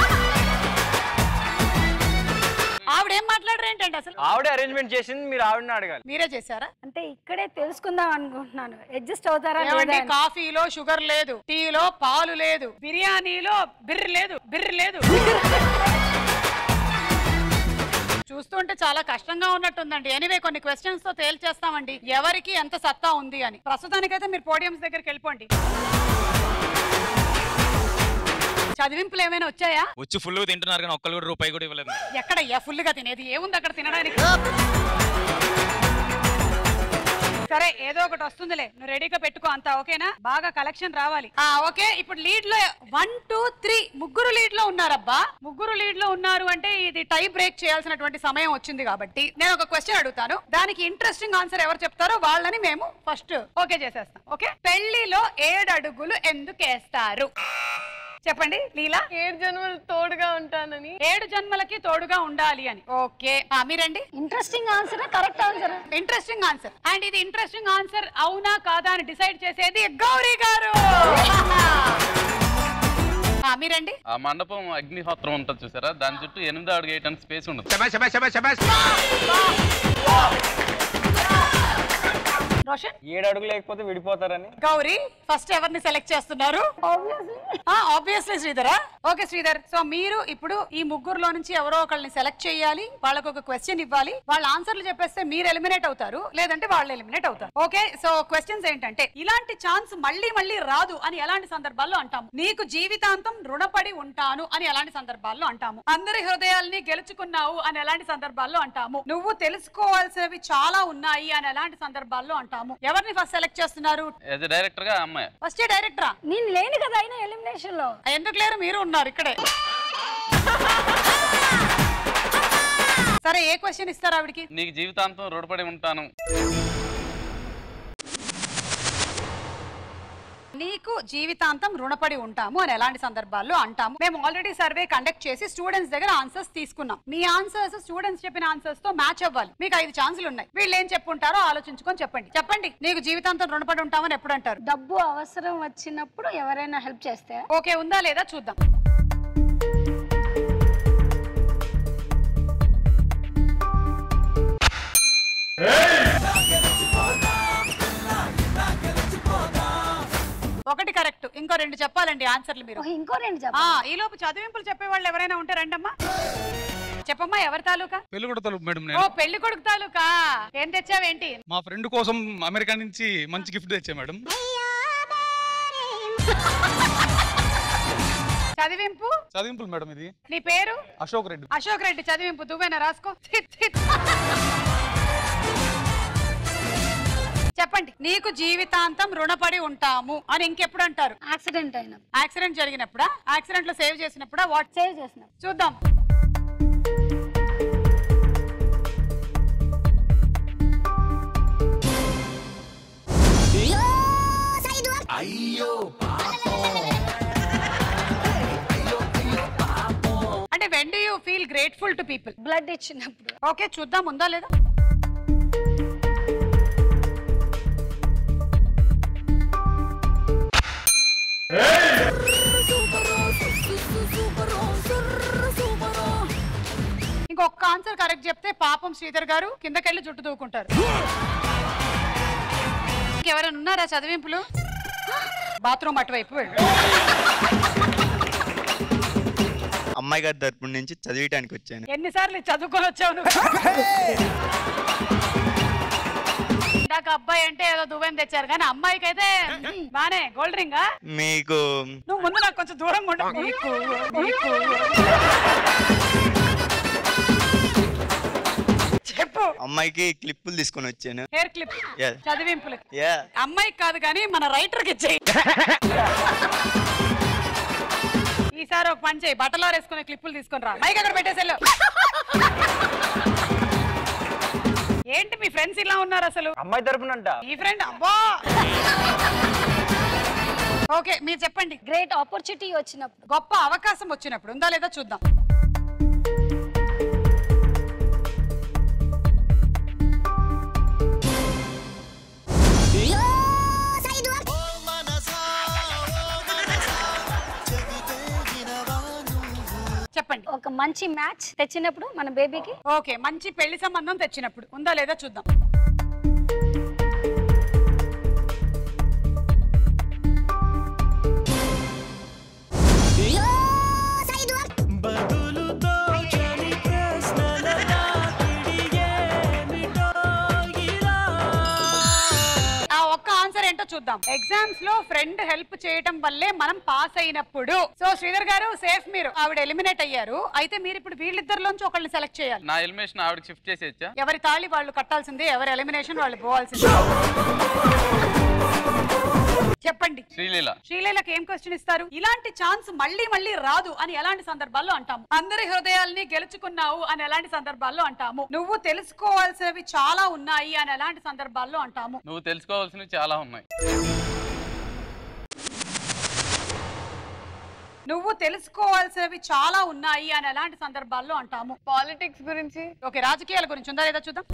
ఆవిడ ఏం మాట్లాడరు ఏంటండి అసలు ఆవిడే అరేంజ్మెంట్ చేసింది మీరు ఆవిడని అడగాలి మీరే చేశారా అంటే ఇక్కడే తెలుసుకుందాం అనుకుంటున్నాను అడ్జస్ట్ అవుతారా ఏమండి లేదా అని. కాఫీలో షుగర్ లేదు టీలో పాలు లేదు బిర్యానీలో బిర్రు లేదు బిర్రు లేదు చూస్తుంటే చాలా కష్టంగా ఉన్నట్టుందండి ఎనివే కొన్ని క్వశ్చన్స్ తో తేల్చేస్తామండి ఎవరికి ఎంత సత్తా ఉంది అని ప్రస్తుతానికైతే మీరు పోడియంస్ దగ్గరికి వెళ్ళిపోండి చదివింపులు ఏమైనా వచ్చాయా వచ్చి ఫుల్ తింటున్నారు కానీ ఒక్కరు కూడా రూపాయి కూడా ఇవ్వలేదు మేడం. ఎక్కడయ్యా ఫుల్ గా తినేది ఏముంది అక్కడ తినడానికి సరే ఏదో ఒకటి వస్తుందిలే నువ్వు రెడీగా పెట్టుకో అంతా ఓకేనా బాగా కలెక్షన్ రావాలి ఆ ఓకే ఇప్పుడు లీడ్ లో వన్ టూ త్రీ ముగ్గురు లీడ్ లో ఉన్నారబ్బా ముగ్గురు లీడ్ లో ఉన్నారు అంటే ఇది టై బ్రేక్ చేయాల్సినటువంటి సమయం వచ్చింది కాబట్టి నేను ఒక క్వశ్చన్ అడుగుతాను దానికి ఇంట్రెస్టింగ్ ఆన్సర్ ఎవరు చెప్తారో వాళ్ళని మేము ఫస్ట్ ఓకే చేసేస్తాం ఓకే పెళ్లిలో ఏడు అడుగులు ఎందుకేస్తారు చెప్పండి లీలా ఏడు జన్మలు తోడుగా ఉంటానని ఏడు జన్మలకి తోడుగా ఉండాలి అని ఓకే ఆ, మీరండి interesting answer correct answer interesting answer and ఇది ఇంట్రెస్టింగ్ ఆన్సర్ అవునా కాదా అని డిసైడ్ చేసేది గౌరీ గారు ఆ, మీరండి ఆ మండపం అగ్నిహోత్రం ఉంటుంది చూసారా దాని చుట్టూ ఎనిమిది అడుగు వేయటానికి స్పేస్ ఉండదు రోషన్ ఏడు అడుగు లేకపోతే విడిపోతారని గౌరీ ఫస్ట్ ఎవరిని సెలెక్ట్ చేస్తున్నారు ఆబ్వియస్లీ శ్రీధరా ఓకే శ్రీధర్ సో మీరు ఇప్పుడు ఈ ముగ్గురులో నుంచి ఎవరో ఒకళ్ళని సెలెక్ట్ చేయాలి వాళ్ళకు ఒక క్వశ్చన్ ఇవ్వాలి వాళ్ళ ఆన్సర్లు చెప్పేస్తే మీరు ఎలిమినేట్ అవుతారు లేదంటే వాళ్ళు ఎలిమినేట్ అవుతారు ఓకే సో క్వశ్చన్స్ ఏంటంటే ఇలాంటి ఛాన్స్ మళ్ళీ మళ్ళీ రాదు అని ఎలాంటి సందర్భాల్లో అంటాము నీకు జీవితాంతం రుణపడి ఉంటాను అని ఎలాంటి సందర్భాల్లో అంటాము అందరి హృదయాల్ని గెలుచుకున్నావు అని ఎలాంటి సందర్భాల్లో అంటాము నువ్వు తెలుసుకోవాల్సినవి చాలా ఉన్నాయి అని ఎలాంటి సందర్భాల్లో అంటాము ఎవరిని ఫస్ట్ సెలెక్ట్ చేస్తున్నారు యాజ్ డైరెక్టర్ గా ఆ అమ్మాయి ఫస్ట్ డైరెక్టరా నేను లేను కదా అయినా ఎలిమినేషన్ లో ఎందుకు లేరు మీరు ఉన్నారు ఇక్కడే సరే ఏ క్వశ్చన్ ఇస్తారు ఆవిడకి నీకు జీవితాంతం రుణపడి ఉంటాను నీకు జీవితాంతం రుణపడి ఉంటాము అని ఎలాంటి సందర్భాల్లో అంటాము మేము ఆల్రెడీ సర్వే కండక్ట్ చేసి స్టూడెంట్స్ దగ్గర ఆన్సర్స్ తీసుకున్నాం మీ ఆన్సర్స్ స్టూడెంట్స్ చెప్పిన ఆన్సర్స్ తో మ్యాచ్ అవ్వాలి మీకు ఐదు ఛాన్సులు ఉన్నాయి వీళ్ళు ఏం చెప్పుంటారో ఆలోచించుకొని చెప్పండి చెప్పండి నీకు జీవితాంతం రుణపడి ఉంటామని ఎప్పుడు అంటారు డబ్బు అవసరం వచ్చినప్పుడు ఎవరైనా హెల్ప్ చేస్తే ఓకే ఉందా లేదా చూద్దాం ఒకటి కరెక్ట్ ఇంకో రెండు చెప్పాలండి ఆన్సర్లు మీరు ఇంకో రెండు ఆ, ఈ లోపు చదివింపులు చెప్పే వాళ్ళు ఎవరైనా ఉంటే రండమ్మా చెప్పమ్మా ఎవరి తాలూకా పెళ్లి కూడా తలుపు మేడం ఓ నేను పెళ్లి కొడుకు తాలూకా ఏం తెచ్చావేంటి మా ఫ్రెండ్ కోసం అమెరికా నుంచి మంచి గిఫ్ట్ తెచ్చా మేడం చదివింపు చదివింపులు మేడం ఇది నీ పేరు అశోక్ రెడ్డి అశోక్ రెడ్డి చదివింపు నువ్వేనా రాసుకో థిత్, థిత్. చెప్పండి నీకు జీవితాంతం రుణపడి ఉంటాము అని ఇంకెప్పుడు అంటారు యాక్సిడెంట్ అయిన యాక్సిడెంట్ జరిగినప్పుడా యాక్సిడెంట్ లో సేవ్ చేసినప్పుడా వాట్ సేవ్ చేసిన చూద్దాం అయ్యో అంటే when do you feel grateful to people blood ఇచ్చినప్పుడు ఓకే చూద్దాం ఉందా లేదా ఇంకొక ఆన్సర్ కరెక్ట్ చెప్తే పాపం శ్రీధర్ గారు కిందకెళ్ళి జుట్టు దూకుంటారు ఇంకెవరైనా ఉన్నారా చదివింపులు బాత్రూమ్ అటువైపు వెళ్ళు అమ్మాయి గారి తరపు నుంచి చదివటానికి వచ్చాను ఎన్నిసార్లు చదువుకొని వచ్చావు నువ్వు నాకు అబ్బాయి అంటే ఏదో దువ్వెని తెచ్చారు కానీ అమ్మాయికి అయితే బానే గోల్డ్ రింగా మీకు నువ్వు ముందు నాకు కొంచెం దూరంగా ఉండు నీకు నీకు చెప్పు అమ్మాయికి క్లిప్పులు తీసుకొని వచ్చాను హెయిర్ క్లిప్ Yeah. చదివింపులు యా అమ్మాయికి కాదు కానీ మన రైటర్ కి ఇచ్చేయి ఈసారి ఒక పని చేయి బట్టలో వేసుకునే క్లిప్పులు తీసుకొని రా మైక్ అక్కడ పెట్టేసెళ్ళు ఏంటి మీ ఫ్రెండ్స్ ఇలా ఉన్నారు అసలు అమ్మాయి తరపునంట ఈ ఫ్రెండ్ అబ్బా ఓకే మీరు చెప్పండి గ్రేట్ ఆపర్చునిటీ వచ్చినప్పుడు గొప్ప అవకాశం వచ్చినప్పుడు ఉందా లేదా చూద్దాం చెప్పండి ఒక మంచి మ్యాచ్ తెచ్చినప్పుడు మన బేబీకి ఓకే మంచి పెళ్లి సంబంధం తెచ్చినప్పుడు ఉందా లేదా చూద్దాం బదులుతో చలి ప్రశ్నల చూద్దాం ఎగ్జామ్స్ లో ఫ్రెండ్ హెల్ప్ చేయటం వల్లే మనం పాస్ అయినప్పుడు సో శ్రీధర్ గారు సేఫ్ మీరు ఆవిడ ఎలిమినేట్ అయ్యారు అయితే మీరు ఇప్పుడు వీళ్ళిద్దరిలోంచి ఒకళ్ళని సెలెక్ట్ చేయాలి నా ఎలిమినేషన్ ఆవిడకి షిఫ్ట్ చేసేచ్చా ఎవరి తాళి వాళ్ళు కట్టాల్సిందే ఎవరి ఎలిమినేషన్ వాళ్ళు పోవాల్సిందే చెప్పండి శ్రీలీల శ్రీలీలకి ఏం క్వశ్చన్ ఇస్తారు ఇలాంటి ఛాన్స్ మళ్ళీ మళ్ళీ రాదు అని ఎలాంటి సందర్భాల్లో అంటాము అందరి హృదయాల్ని గెలుచుకున్నావు అని ఎలాంటి సందర్భాల్లో అంటాము నువ్వు తెలుసుకోవాల్సినవి చాలా ఉన్నాయి అని ఎలాంటి సందర్భాల్లో అంటాము నువ్వు తెలుసుకోవాల్సినవి చాలా ఉన్నాయి నువ్వు తెలుసుకోవాల్సినవి చాలా ఉన్నాయి అని ఎలాంటి సందర్భాల్లో అంటాము పాలిటిక్స్ గురించి ఓకే రాజకీయాల గురించి ఉందా లేదా చూద్దాం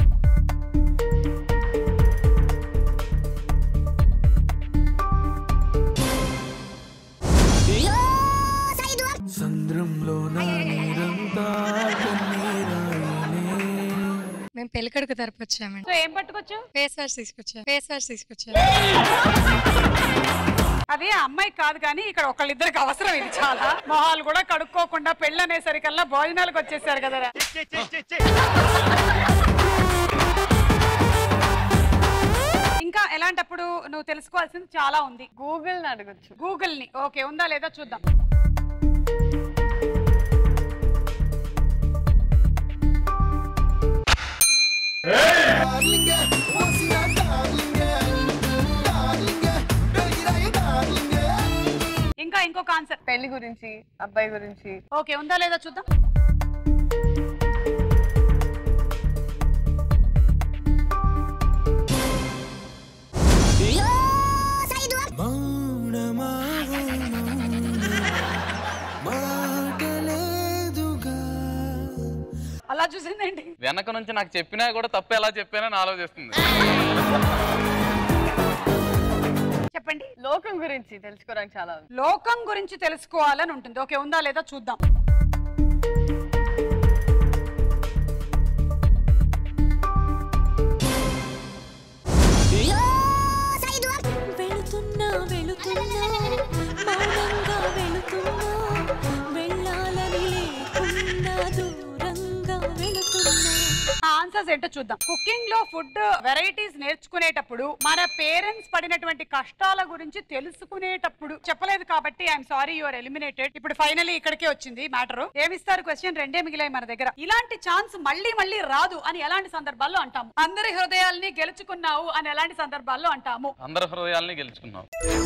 సంద్రంలో నా నీరంతా కన్నీరాయనే మేము పెళ్ళికొడుకు తరపు వచ్చామండి సో ఏం పట్టుకొచ్చు ఫేస్ వాష్ తీసుకొచ్చాం ఫేస్ వాష్ తీసుకొచ్చాం అదే అమ్మాయి కాదు కానీ ఇక్కడ ఒకళ్ళిద్దరికి అవసరం ఇది చాలా మొహాలు కూడా కడుక్కోకుండా పెళ్ళి అనేసరికల్లా భోజనాలకు వచ్చేసారు కదా ఇంకా ఎలాంటప్పుడు నువ్వు తెలుసుకోవాల్సింది చాలా ఉంది గూగుల్ అడగచ్చు గూగుల్ ని ఓకే ఉందా లేదా చూద్దాం ఇంకా ఇంకొక ఆన్సర్ పెళ్లి గురించి అబ్బాయి గురించి ఓకే ఉందా లేదా చూద్దాం అలా చూసిందండి వెనక నుంచి నాకు చెప్పినా కూడా తప్పు ఎలా చెప్పానని ఆలోచిస్తుంది చెప్పండి లోకం గురించి తెలుసుకోవడానికి చాలా ఉంది లోకం గురించి తెలుసుకోవాలని ఉంటుంది ఓకే ఉందా లేదా చూద్దాం వెళుతున్నా వెళుతున్నా మౌనంగా వెళుతున్నా వెళ్ళాలని లేకున్నా దూరంగా వెళుతున్నా ఆన్సర్స్ ఏంటో చూద్దాం కుకింగ్ లో ఫుడ్ వెరైటీస్ నేర్చుకునేటప్పుడు మన పేరెంట్స్ పడినటువంటి కష్టాల గురించి తెలుసుకునేటప్పుడు చెప్పలేదు కాబట్టి ఐఎమ్ సారీ యువర్ ఎలిమినేటెడ్ ఇప్పుడు ఫైనలీ ఇక్కడికే వచ్చింది మ్యాటర్ ఏమిస్తారు క్వశ్చన్ రెండే మిగిలాయి మన దగ్గర ఇలాంటి ఛాన్స్ మళ్ళీ మళ్ళీ రాదు అని ఎలాంటి సందర్భాల్లో అంటాము అందరి హృదయాల్ని గెలుచుకున్నావు అని ఎలాంటి సందర్భాల్లో అంటాము అందరి హృదయాల్ని గెలుచుకున్నావు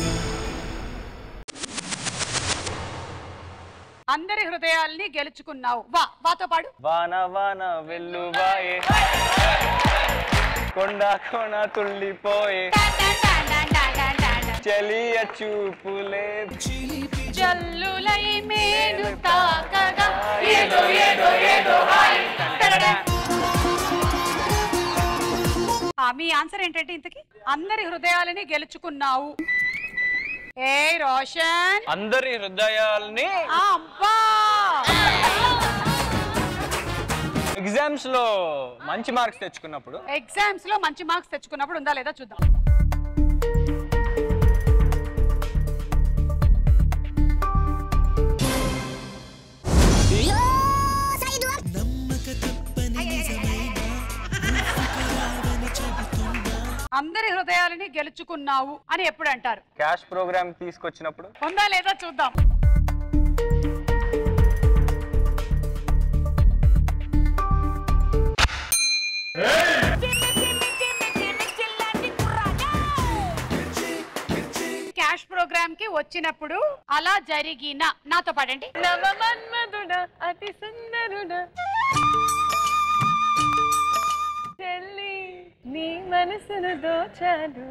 అందరి హృదయాల్ని గెలుచుకున్నావు వా వాతో పాడు వాన వాన వెల్లువాయే కొండ కొన తుళ్ళిపోయే చలియ చూపులే జల్లులై మేలు తాకగా ఏదో ఏదో ఏదో హాయ్. ఆ, మీ ఆన్సర్ ఏంటంటే ఇంతకి అందరి హృదయాలని గెలుచుకున్నావు ఏ రోషన్ అందరి హృదయాల్ని ఆ, అబ్బా ఎగ్జామ్స్ లో మంచి మార్క్స్ తెచ్చుకున్నప్పుడు ఎగ్జామ్స్ లో మంచి మార్క్స్ తెచ్చుకున్నప్పుడు ఉందా లేదా చూద్దాం అందరి హృదయాలని గెలుచుకున్నావు అని ఎప్పుడు అంటారు క్యాష్ ప్రోగ్రామ్ తీసుకొచ్చినప్పుడు ఉందా లేదా చూద్దాం క్యాష్ ప్రోగ్రామ్ కి వచ్చినప్పుడు అలా జరిగిన నాతో పాడండి నవమన్మధుడా అతి సుందరుడా చెల్లి నీ మనసును దోచాడు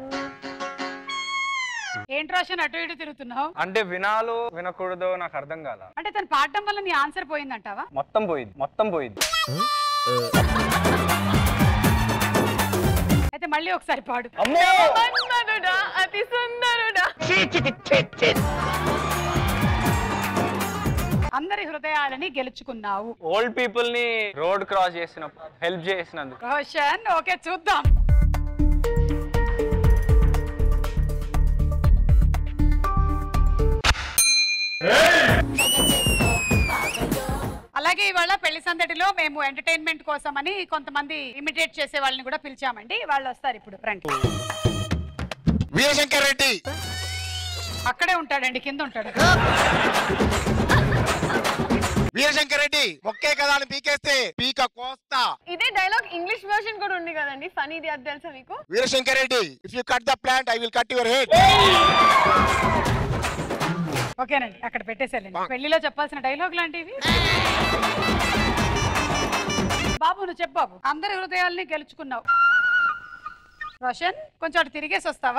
ఏంటి రోషన్ అటు ఇటు తిరుగుతున్నావు అంటే వినాలో వినకూడదో నాకు అర్థం కాల అంటే తను పాడటం వల్ల నీ ఆన్సర్ పోయిందంటావా మొత్తం పోయింది మొత్తం పోయింది అయితే మళ్ళీ ఒకసారి పాడు నవమన్మధుడా అతి సుందరుడా అందరి హృదయాలని గెలుచుకున్నావు ఓల్డ్ పీపుల్ ని రోడ్ క్రాస్ చేసినప్పుడు హెల్ప్ చేసినందుకు రోషన్ ఓకే చూద్దాం అలాగే ఇవాళ పెళ్లి సందడిలో మేము ఎంటర్టైన్మెంట్ కోసమని కొంతమంది ఇమిటేట్ చేసే వాళ్ళని కూడా పిలిచామండి వాళ్ళు వస్తారు ఇప్పుడు రండి వీరశంకర్ రెడ్డి అక్కడే ఉంటాడండి కింద ఉంటాడు వీరశంకర్ రెడ్డి ఒకే కదా అని పీకేస్తే పీక కోస్తా ఇదే డైలాగ్ ఇంగ్లీష్ వర్షన్ కూడా ఉంది కదండి ఫనీది అది తెలుసా మీకు Veerashankar Reddy if you cut the plant I will cut your head ఓకేనండి అక్కడ పెట్టేసేయండి పెళ్లిలో చెప్పాల్సిన డైలాగ్ లాంటివి బాబు నువ్వు చెప్పు బాబు అందరి హృదయాల్ని గెలుచుకున్నావు రోషన్ కొంచెం అటు తిరిగేసి వస్తావా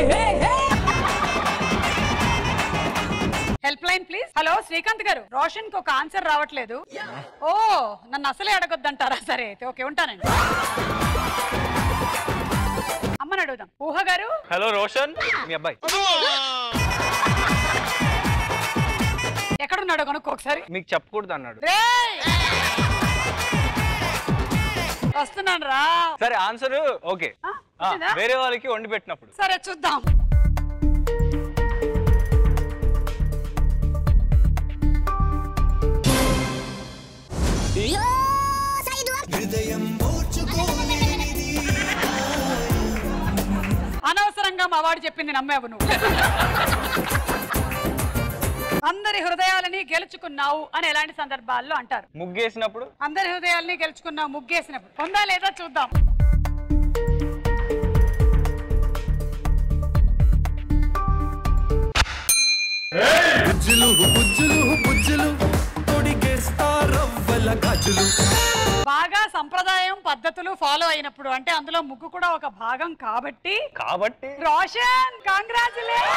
help line please hello Srikanth గారు రోషన్ కి ఒక ఆన్సర్ రావట్లేదు ఓ నన్ను అసలే అడగొద్దంటారా సరే అయితే ఓకే ఉంటానండి అమ్మని అడుగుదాం ఊహ గారు హలో రోషన్ మీ అబ్బాయి ఎక్కడున్నాడో కనుక్కో ఒకసారి మీకు చెప్పకూడదు అన్నాడు రేయ్! వస్తున్నాను రా సరే ఆన్సర్ ఓకే ఆ, వచ్చిందా? వేరే వాళ్ళకి వండి పెట్టినప్పుడు సరే చూద్దాం హృదయం ఓర్చుకోలేనిది అనవసరంగా మా వాడు చెప్పింది నమ్మావు నువ్వు అందరి హృదయాలని గెలుచుకున్నావు అని ఎలాంటి సందర్భాల్లో అంటారు ముగ్గేసినప్పుడు అందరి హృదయాల్ని గెలుచుకున్నావు ముగ్గేసినప్పుడు ఉందా లేదా చూద్దాం బుజ్జులు బుజ్జులు బుజ్జులు తొడిగేస్తా రవ్వల గాజులు బాగా సంప్రదాయం పద్ధతులు ఫాలో అయినప్పుడు అంటే అందులో ముగ్గు కూడా ఒక భాగం కాబట్టి కాబట్టి రోషన్ కంగ్రాచులేట్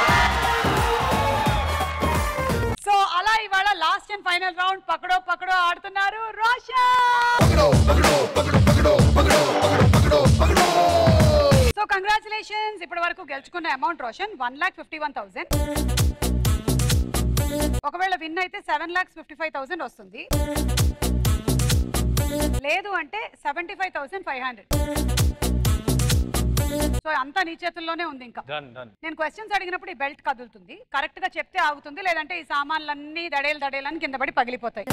సో అలా ఇవాళ లాస్ట్ అండ్ ఫైనల్ రౌండ్ పకడో పకడో ఆడుతున్నారు రోషన్ సో కంగ్రాచులేషన్స్ ఇప్పటి వరకు గెలుచుకున్న amount Roshan one lakh fifty one thousand ఒకవేళ విన్ అయితే seven lakhs fifty five thousand వస్తుంది లేదు అంటే seventy five thousand five hundred so అంతా నీ చేతుల్లోనే ఉంది ఇంకా డన్ డన్ నేను క్వశ్చన్స్ అడిగినప్పుడు ఈ బెల్ట్ కదులుతుంది కరెక్ట్ గా చెప్తే ఆగుతుంది లేదంటే ఈ సామాన్లన్నీ దడేలు దడేలని కింద పడి పగిలిపోతాయి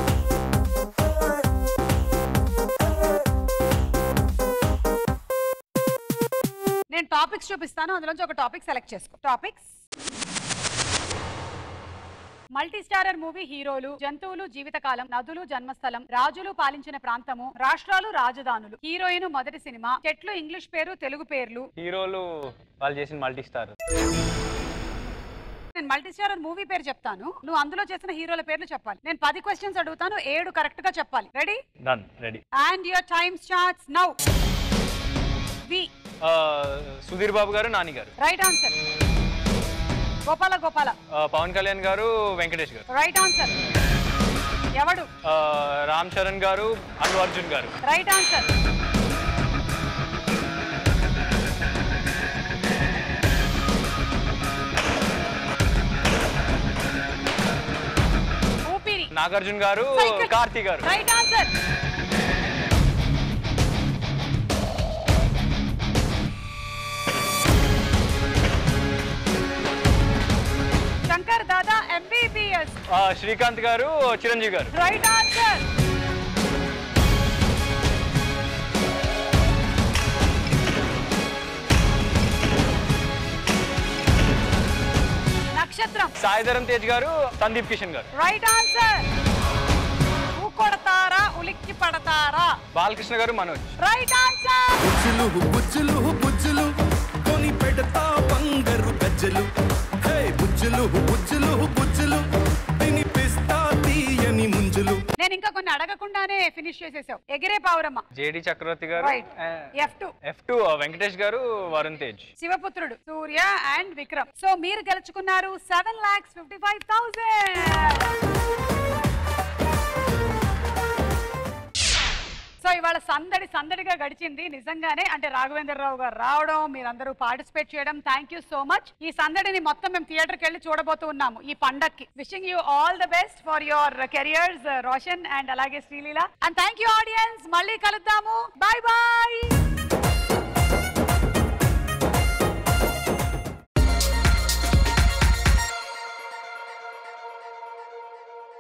నేను టాపిక్స్ చూపిస్తాను అందులోంచి ఒక టాపిక్ సెలెక్ట్ చేసుకో టాపిక్స్ మల్టీ స్టారర్ మూవీ హీరోలు జంతువులు జీవితకాలం నదులు జన్మస్థలం రాజులు పాలించిన ప్రాంతము రాష్ట్రాలు రాజధానులు హీరోయిన్ మొదటి సినిమా చెట్లు ఇంగ్లీష్ పేరు తెలుగు పేర్లు హీరోలు వాళ్ళు చేసిన మల్టీ స్టార్ నేను మల్టీ స్టారర్ మూవీ పేరు చెప్తాను నువ్వు అందులో చేసిన హీరోల పేర్లు చెప్పాలి నేను పది క్వశ్చన్స్ అడుగుతాను ఏడు కరెక్ట్ గా చెప్పాలి ready done ready and your time starts now V Sudheer Babu గారు నాని గారు రైట్ ఆన్సర్ గోపాల గోపాల ఆ, పవన్ కళ్యాణ్ గారు వెంకటేష్ గారు రైట్ ఆన్సర్ ఎవడు ఆ, రామ్ చరణ్ గారు అల్లు అర్జున్ గారు రైట్ ఆన్సర్ ఊపిరి నాగార్జున గారు Cycle. కార్తీ గారు right answer Shankar Dada MBBS ఆ, శ్రీకాంత్ గారు చిరంజీవి గారు రైట్ ఆన్సర్ నక్షత్రం సాయిధరం తేజ్ గారు సందీప్ కిషన్ గారు రైట్ ఆన్సర్ ఊ కొడతారా ఉలిక్కి పడతారా బాలకృష్ణ గారు మనోజ్ రైట్ ఆన్సర్ బుజ్జులు బుజ్జులు బుజ్జులు కొని పెడతా బంగారు గజ్జలు హే బుజ్జులు బుజ్జులు బుజ్జులు తినిపిస్తా తీయని ముంజులు నేను ఇంకా కొన్ని అడగకుండానే ఫినిష్ చేసేసావు ఎగిరే పావురమ్మ జేడి చక్రవర్తి గారు right F two F two Venkatesh గారు వరుణ్ తేజ్ శివపుత్రుడు సూర్య అండ్ విక్రమ్ సో మీరు గెలుచుకున్నారు seven lakhs fifty five thousand so ఇవాళ సందడి సందడిగా గడిచింది నిజంగానే అంటే రాఘవేంద్రరావు గారు రావడం మీరందరూ పార్టిసిపేట్ చేయడం థ్యాంక్ యూ సో మచ్ ఈ సందడిని మొత్తం మేము థియేటర్కి వెళ్ళి చూడబోతూ ఉన్నాము ఈ పండక్కి wishing you all the best for your careers Roshan and అలాగే Sreeleela and thank you audience మళ్ళీ కలుద్దాము బాయ్ బాయ్